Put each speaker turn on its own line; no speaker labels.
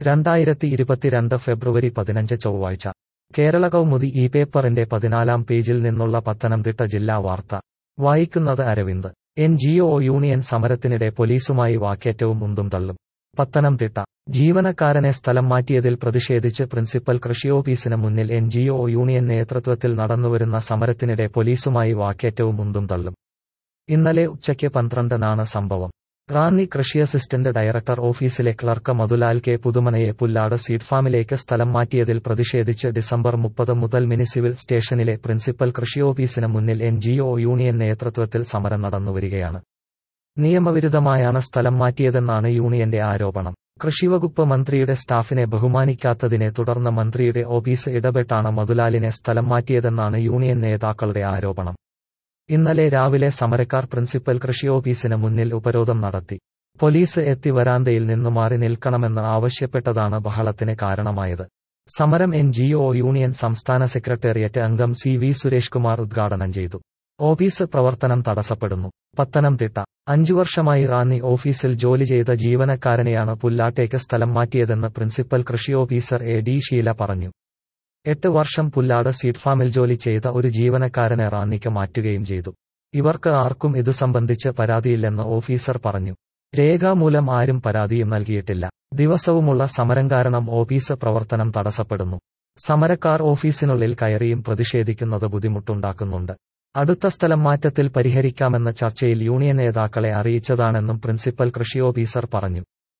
രണ്ടായിരത്തി ഇരുപത്തിരണ്ട് ഫെബ്രുവരി പതിനഞ്ച് ചൊവ്വാഴ്ച കേരള കൗമുദി ഈ പേപ്പറിന്റെ പതിനാലാം പേജിൽ നിന്നുള്ള പത്തനംതിട്ട ജില്ലാ വാർത്ത വായിക്കുന്നത് അരവിന്ദ് എൻ ജിഒ യൂണിയൻ സമരത്തിനിടെ പോലീസുമായി വാക്കേറ്റവും ഉന്തും തള്ളും പത്തനംതിട്ട ജീവനക്കാരനെ സ്ഥലം മാറ്റിയതിൽ പ്രതിഷേധിച്ച് പ്രിൻസിപ്പൽ കൃഷി ഓഫീസിന് മുന്നിൽ എൻ ജിഒ യൂണിയൻ നേതൃത്വത്തിൽ നടന്നുവരുന്ന സമരത്തിനിടെ പോലീസുമായി വാക്കേറ്റവും ഉന്തും തള്ളും ഇന്നലെ ഉച്ചയ്ക്ക് പന്ത്രണ്ടിനാണ് സംഭവം റാന്നി കൃഷി അസിസ്റ്റന്റ് ഡയറക്ടർ ഓഫീസിലെ ക്ലർക്ക് മധുലാൽ കെ പുതുമനയെ പുല്ലാട് സീഡ് ഫാമിലേക്ക് സ്ഥലം മാറ്റിയതിൽ പ്രതിഷേധിച്ച് ഡിസംബർ മുപ്പത് മുതൽ മിനിസിവിൽ സ്റ്റേഷനിലെ പ്രിൻസിപ്പൽ കൃഷി ഓഫീസിന് മുന്നിൽ എൻ ജിഒ യൂണിയൻ നേതൃത്വത്തിൽ സമരം നടന്നുവരികയാണ് നിയമവിരുദ്ധമായാണ് സ്ഥലം മാറ്റിയതെന്നാണ് യൂണിയന്റെ ആരോപണം കൃഷിവകുപ്പ് മന്ത്രിയുടെ സ്റ്റാഫിനെ ബഹുമാനിക്കാത്തതിനെ തുടർന്ന് മന്ത്രിയുടെ ഓഫീസ് ഇടപെട്ടാണ് മധുലാലിനെ സ്ഥലം മാറ്റിയതെന്നാണ് യൂണിയൻ നേതാക്കളുടെ ആരോപണം ഇന്നലെ രാവിലെ സമരക്കാർ പ്രിൻസിപ്പൽ കൃഷി ഓഫീസിന് മുന്നിൽ ഉപരോധം നടത്തി പോലീസ് എത്തി വരാന്തയിൽ നിന്നു മാറി നിൽക്കണമെന്ന് ആവശ്യപ്പെട്ടതാണ് ബഹളത്തിന് കാരണമായത് സമരം എൻ ജിഒ യൂണിയൻ സംസ്ഥാന സെക്രട്ടേറിയറ്റ് അംഗം സി വി സുരേഷ് കുമാർ ഉദ്ഘാടനം ചെയ്തു ഓഫീസ് പ്രവർത്തനം തടസ്സപ്പെടുന്നു പത്തനംതിട്ട അഞ്ചു വർഷമായി റാന്നി ഓഫീസിൽ ജോലി ചെയ്ത ജീവനക്കാരനെയാണ് പുല്ലാട്ടേക്ക് സ്ഥലം മാറ്റിയതെന്ന് പ്രിൻസിപ്പൽ കൃഷി ഓഫീസർ എ ഡി ഷീല പറഞ്ഞു എട്ട് വർഷം പുല്ലാട് സീഡ് ഫാമിൽ ജോലി ചെയ്ത ഒരു ജീവനക്കാരനെ റാന്നിക്ക് മാറ്റുകയും ചെയ്തു ഇവർക്ക് ആർക്കും ഇതു സംബന്ധിച്ച് പരാതിയില്ലെന്ന് ഓഫീസർ പറഞ്ഞു രേഖാമൂലം ആരും പരാതിയും നൽകിയിട്ടില്ല ദിവസവുമുള്ള സമരം കാരണം ഓഫീസ് പ്രവർത്തനം തടസ്സപ്പെടുന്നു സമരക്കാർ ഓഫീസിനുള്ളിൽ കയറിയും പ്രതിഷേധിക്കുന്നത് ബുദ്ധിമുട്ടുണ്ടാക്കുന്നുണ്ട് അടുത്ത സ്ഥലം മാറ്റത്തിൽ പരിഹരിക്കാമെന്ന ചർച്ചയിൽ യൂണിയൻ നേതാക്കളെ അറിയിച്ചതാണെന്നും പ്രിൻസിപ്പൽ കൃഷി ഓഫീസർ പറഞ്ഞു